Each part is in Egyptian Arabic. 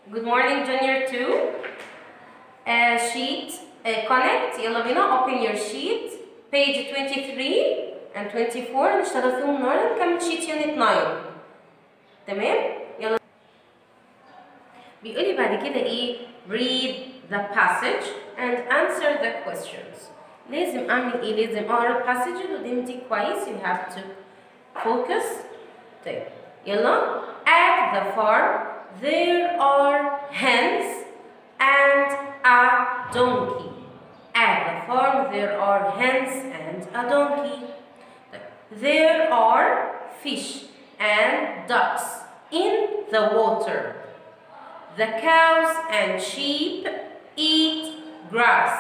Good morning junior 2 uh, sheet uh, connect يلا بينا open your sheet page 23 and 24 نشتغل فيهم النهارده نكمل sheet unit 9 تمام يلا بيقول لي بعد كده ايه read the passage and answer the questions لازم اعمل ايه لازم اقرا الباسج اللي قدامي دي كويس you have to focus طيب يلا at the farm there are hens and a donkey at the farm there are hens and a donkey طيب. there are fish and ducks in the water the cows and sheep eat grass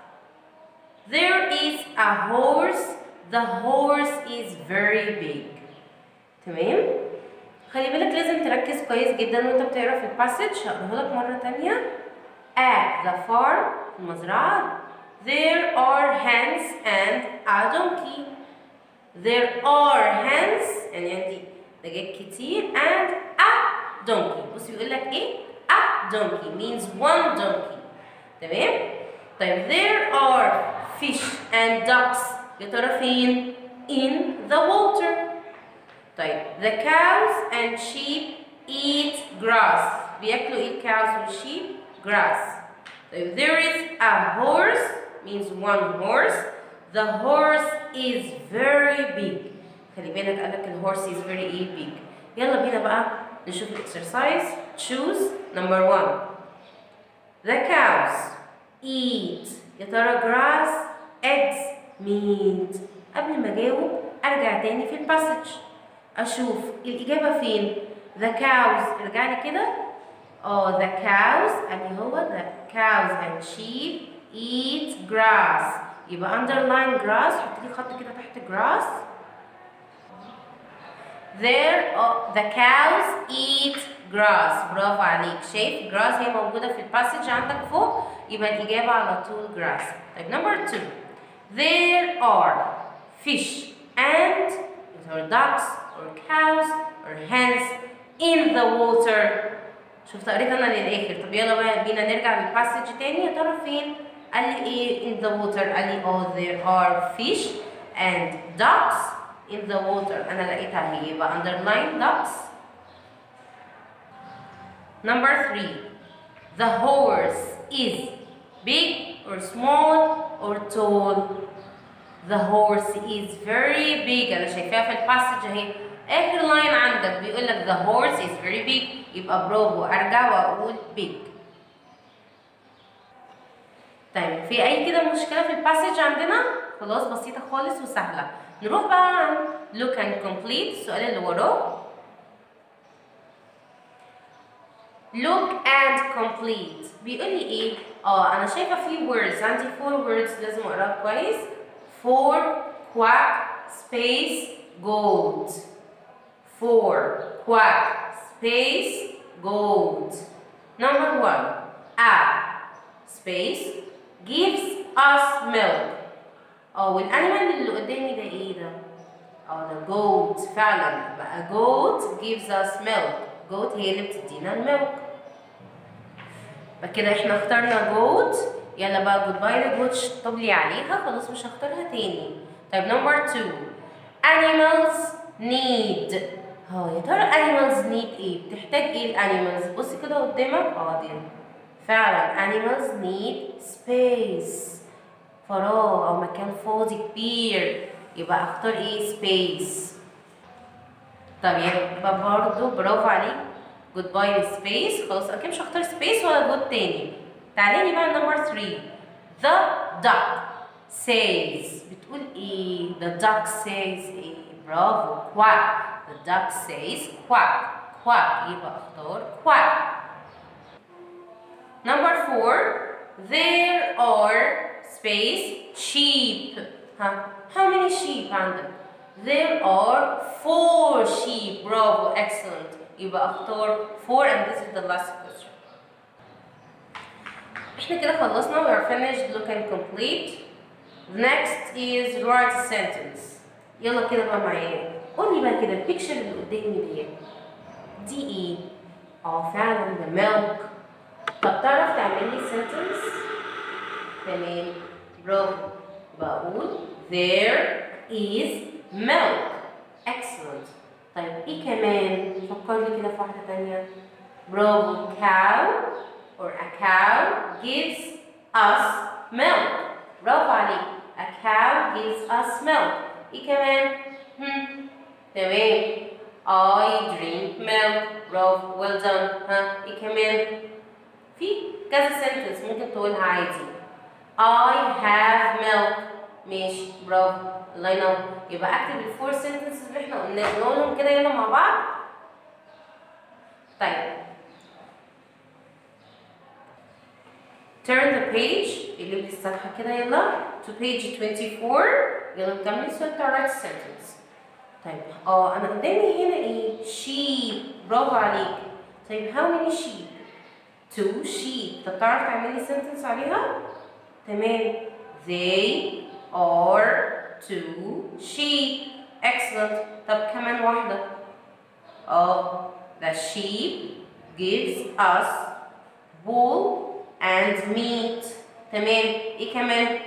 there is a horse the horse is very big تمام خلي بالك لازم تركز كويس جدا وانت بتقرا في الباسج هقراها لك مره تانية at the farm في المزرعه there are hens and a donkey there are hens يعني عندي دجاج كتير and a donkey بص بيقول لك ايه a donkey means one donkey تمام طيب there are fish and ducks يا ترى فين in the water طيب the cows and sheep eat grass بياكلوا ايه الكاوز والشيب grass طيب there is a horse means one horse the horse is very big خلي بالك قال لك الهورس is very ايه big يلا بينا بقى نشوف الاكسرسايز choose number one the cows eat يا ترى grass eggs meat قبل ما اجاوب ارجع تاني في الباسج اشوف الاجابه فين the cows ارجع لي كده اه the cows اللي هو the cows and sheep eat grass يبقى underline grass حط لي خط كده تحت grass there uh, the cows eat grass برافو عليك شايف grass هي موجوده في الباسج عندك فوق يبقى الاجابه على طول grass طيب number two there are fish and or ducks or cows or hens in the water شفت قريت انا للاخر طب يلا بقى بينا نرجع للباسج تاني يا ترى فين قال لي ايه in the water قال لي oh there are fish and ducks in the water انا لقيتها هي يبقى underline ducks number three the horse is big or small or tall the horse is very big انا شايفاها في الباسج اهي اخر لاين عندك بيقول لك the horse is very big يبقى برافو ارجع واقول big طيب في اي كده مشكله في الباسج عندنا خلاص بسيطه خالص وسهله نروح بقى عن look and complete السؤال اللي وراه look and complete بيقول لي ايه اه انا شايفه في words عندي four words لازم اقراها كويس four quack space goat four quack space goat number one a space gives us milk اه والانيمال اللي قدامي ده ايه ده اه ده goat فعلا بقى goat gives us milk goat هي اللي بتدينا الميلك كده احنا اخترنا goat يلا بقى جود باي لجوت طب لي عليها خلاص مش هختارها تاني طيب نمبر 2 animals need اه يا ترى animals need ايه بتحتاج ايه الانيمالز بصي كده قدامك اه دي فعلا animals need space فراغ او مكان فاضي كبير يبقى اختار ايه space طب يبقى برضه برافو عليك جود باي سبيس خلاص اكيد مش هختار سبيس ولا جود تاني تعالي لي بقى نمبر 3 the duck says بتقول ايه the duck says ايه برافو quack the duck says quack quack يبقى اختار quack number 4 there are space sheep ها how many sheep عندك there are four sheep برافو excellent يبقى اختار 4 and this is the last question احنا كده خلصنا we are finished look and complete next is write a sentence يلا كده بقى معايا قولي بقى كده البيكتشر اللي قدامي دي دي ايه اه فعلا ده milk طب تعرف تعمل لي sentence تمام برافو بقول there is milk excellent طيب ايه كمان فكر لي كده في واحده تانية برافو cow or a cow gives us milk برافو عليك a cow gives us milk ايه كمان هم. تمام I drink milk برافو well done ها ايه كمان في كذا sentence ممكن تقولها عادي I have milk ماشي برافو الله ينور يبقى اكتب الفور sentences اللي احنا قلنا نقولهم كده يلا مع بعض طيب turn the page اللي لي الصفحة كده يلا to page 24 يلا نكمل so direct sentence طيب اه انا قدامي هنا ايه sheep برافو عليك طيب how many sheep two sheep طب تعرف تعمل لي sentence عليها تمام they are two sheep excellent طب كمان واحدة اه the sheep gives us wool and meat تمام ايه كمان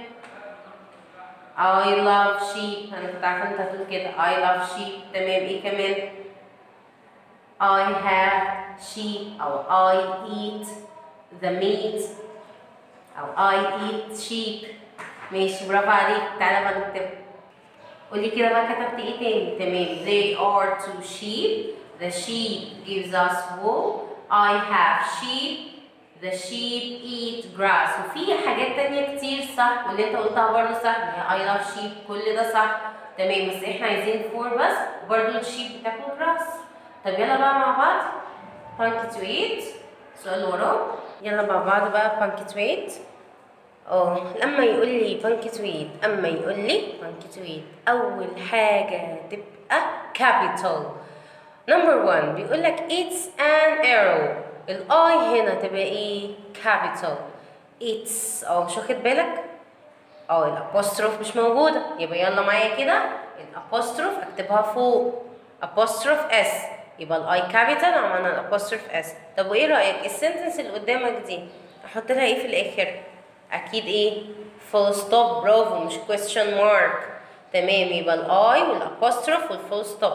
I love sheep انا كنت عارفه انت هتقول كده I love sheep تمام ايه كمان I have sheep او I eat the meat او I eat sheep ماشي برافو عليك تعالى بقى نكتب قولي كده بقى كتبت ايه تاني تمام they are two sheep the sheep gives us wool I have sheep the sheep eat grass وفي حاجات تانية كتير صح واللي انت قلتها برضه صح I love sheep كل ده صح تمام بس احنا عايزين فور بس وبرضه الشيب بتاكل grass طب يلا بقى مع بعض punctuate السؤال اللي وراه يلا مع بعض بقى punctuate اه لما يقول لي punctuate اما يقول لي punctuate اول حاجة تبقى capital number one بيقول لك it's an arrow الاي هنا تبقى ايه capital it's اه مش واخد بالك اه الابوستروف مش موجودة يبقى يلا معايا كده الابوستروف اكتبها فوق apostrophe s يبقى الاي كابيتال عملنا الابوستروف اس طب وايه رايك السنتنس اللي قدامك دي احط لها ايه في الاخر اكيد ايه فول ستوب برافو مش question mark تمام يبقى الاي والابوستروف والفول ستوب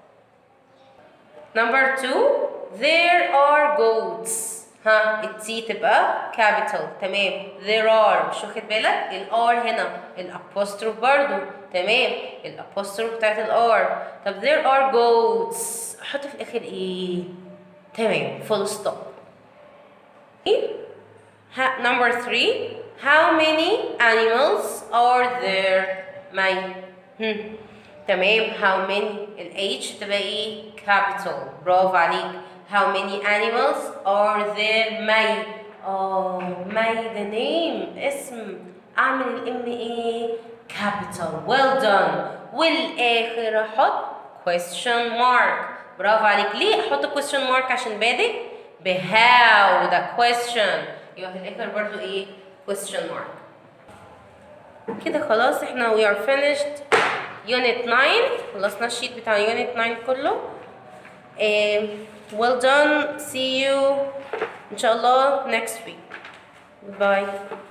نمبر 2 there are goats ها التي تبقى capital تمام there are مش واخد بالك الار هنا الابوستروف برضو تمام الابوستروف بتاعت الار طب there are goats احط في الاخر ايه تمام full stop Ha- number three how many animals are there مي هم. تمام how many ال H تبقى ايه capital برافو عليك how many animals are there مي اه مي the name اسم اعمل الام ايه capital well done والاخر احط question mark برافو عليك ليه احط question mark عشان بادئ ب how the question يبقى في الاخر برضو ايه question mark كده خلاص احنا we are finished unit 9 خلصنا الشيت بتاع unit 9 كله eh, well done see you ان شاء الله next week bye